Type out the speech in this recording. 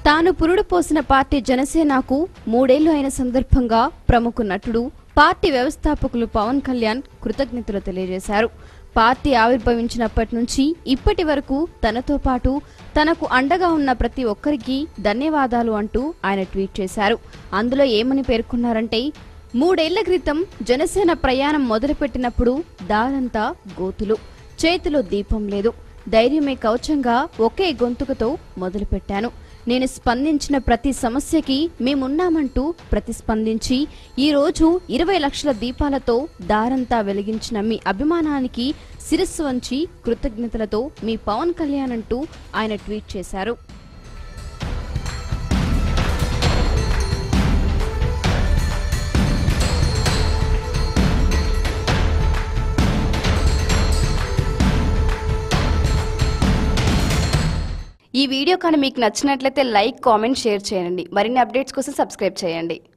తాను పురుడు పోసిన పార్టీ జనసేనకు మూడేళ్లు అయిన సందర్భంగా ప్రముఖ నటుడు పార్టీ వ్యవస్థాపకులు పవన్ కళ్యాణ్ కృతజ్ఞతలు తెలియజేశారు పార్టీ ఆవిర్భవించినప్పటి నుంచి ఇప్పటి వరకు తనతో పాటు తనకు అండగా ఉన్న ప్రతి ఒక్కరికి ధన్యవాదాలు అంటూ ఆయన ట్వీట్ చేశారు అందులో ఏమని పేర్కొన్నారంటే మూడేళ్ల క్రితం జనసేన ప్రయాణం మొదలుపెట్టినప్పుడు దారంతా గోతులు చేతిలో దీపం లేదు ధైర్యమే కవచంగా ఒకే గొంతుకతో మొదలుపెట్టాను నేను స్పందించిన ప్రతి సమస్యకి మేమున్నామంటూ ప్రతిస్పందించి ఈ రోజు ఇరవై లక్షల దీపాలతో దారంతా వెలిగించిన మీ అభిమానానికి శిరస్సు వంచి కృతజ్ఞతలతో మీ పవన్ కళ్యాణ్ అంటూ ఆయన ట్వీట్ చేశారు ఈ వీడియో కానీ మీకు నచ్చినట్లయితే లైక్ కామెంట్ షేర్ చేయండి మరిన్ని అప్డేట్స్ కోసం సబ్స్క్రైబ్ చేయండి